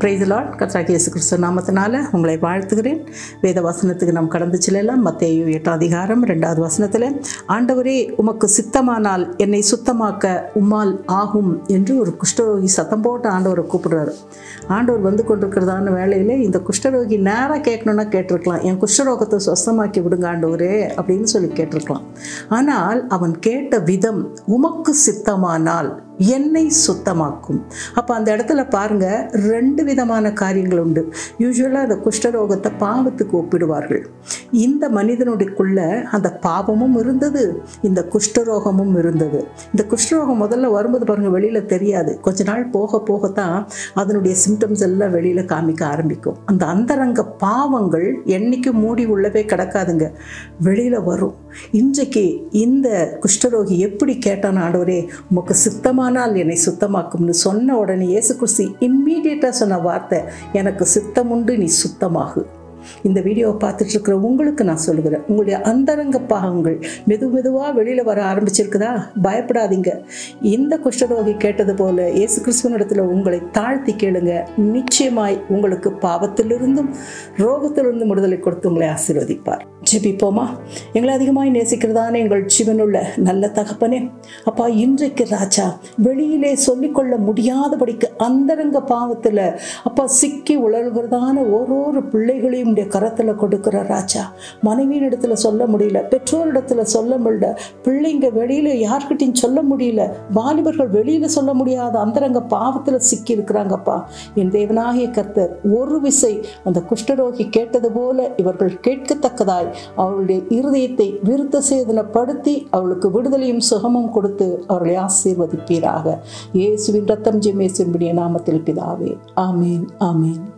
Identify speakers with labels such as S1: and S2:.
S1: பிரைதலாட் கர்த்தராகிய இயேசு கிறிஸ்து நாமத்தினால உங்களை வாழ்த்துகிறேன் வேத வசனத்துக்கு நாம் கடந்து செல்லலாம் மத்தேயு எட்டாம் அதிகாரம் ரெண்டாவது வசனத்தில் ஆண்டவரே உமக்கு சித்தமானால் என்னை சுத்தமாக்க உம்மால் ஆகும் என்று ஒரு குஷ்டரோகி சத்தம் போட்டு ஆண்டவரை கூப்பிடுறாரு ஆண்டவர் வந்து கொண்டிருக்கிறதான வேலையில் இந்த குஷ்டரோகி நேராக கேட்கணுன்னா கேட்டிருக்கலாம் என் குஷ்டரோகத்தை சொஸ்தமாக்கி விடுங்க ஆண்டவரே அப்படின்னு சொல்லி கேட்டிருக்கலாம் ஆனால் அவன் கேட்ட விதம் உமக்கு சித்தமானால் என்னை சுத்தமாக்கும் அப்போ அந்த இடத்துல பாருங்க ரெண்டு விதமான காரியங்கள் உண்டு யூஸ்வலாக அந்த குஷ்டரோகத்தை பாவத்துக்கு ஒப்பிடுவார்கள் இந்த மனிதனுடையக்குள்ள அந்த பாவமும் இருந்தது இந்த குஷ்டரோகமும் இருந்தது இந்த குஷ்டரோகம் முதல்ல வரும்போது பாருங்க வெளியில் தெரியாது கொஞ்ச நாள் போக போகத்தான் அதனுடைய சிம்டம்ஸ் எல்லாம் வெளியில் காமிக்க ஆரம்பிக்கும் அந்த அந்தரங்க பாவங்கள் என்னைக்கு மூடி உள்ளவே கிடக்காதுங்க வெளியில் வரும் இன்றைக்கு இந்த குஷ்டரோகி எப்படி கேட்டான் ஆண்டவரே உமக்கு சித்தமானால் என்னை சுத்தமாக்கும்னு சொன்ன உடனே இயேசு கிறிஸ்து இம்மீடியட்டாக சொன்ன வார்த்தை எனக்கு சித்தமுண்டு நீ சுத்தமாகு இந்த வீடியோவை பார்த்துட்டு இருக்கிற உங்களுக்கு நான் சொல்லுகிறேன் உங்களுடைய அந்தரங்க பாகங்கள் மெது மெதுவாக வெளியில் வர ஆரம்பிச்சிருக்குதா பயப்படாதீங்க இந்த குஷ்டரோகி கேட்டது போல இயேசு கிறிஸ்துவனிடத்தில் உங்களை தாழ்த்தி கேளுங்க நிச்சயமாய் உங்களுக்கு பாவத்திலிருந்தும் ரோகத்திலிருந்தும் விடுதலை கொடுத்து உங்களை ஆசீர்வதிப்பார் ஜெபிப்போமா எங்களை அதிகமாய் நேசிக்கிறதான எங்கள் ஜீவனுள்ள நல்ல தகப்பனே அப்பா இன்றைக்கு ராஜா வெளியிலே சொல்லிக்கொள்ள முடியாதபடிக்கு அந்தரங்க பாவத்தில் அப்பா சிக்கி உழல்கிறதான ஒரு ஒரு பிள்ளைகளையும் உடைய கரத்தில் கொடுக்குற ராஜா மனைவியின் இடத்துல சொல்ல முடியல பெற்றோரிடத்துல சொல்ல முடியல பிள்ளைங்க வெளியில் யார்கிட்டையும் சொல்ல முடியல வாலிபர்கள் வெளியில் சொல்ல முடியாத அந்தரங்க பாவத்தில் சிக்கி இருக்கிறாங்கப்பா என் தேவனாகிய கர்த்தர் ஒரு விசை அந்த குஷ்டரோகி கேட்டது போல இவர்கள் கேட்கத்தக்கதாய் அவருடைய இருதயத்தை விருத்த சேதனப்படுத்தி அவளுக்கு விடுதலையும் சுகமும் கொடுத்து அவர்களை ஆசீர்வதிப்பீராக இயேசுவின் ரத்தம் ஜெமேசுவின் நாமத்தில் பிதாவே ஆமேன் ஆமேன்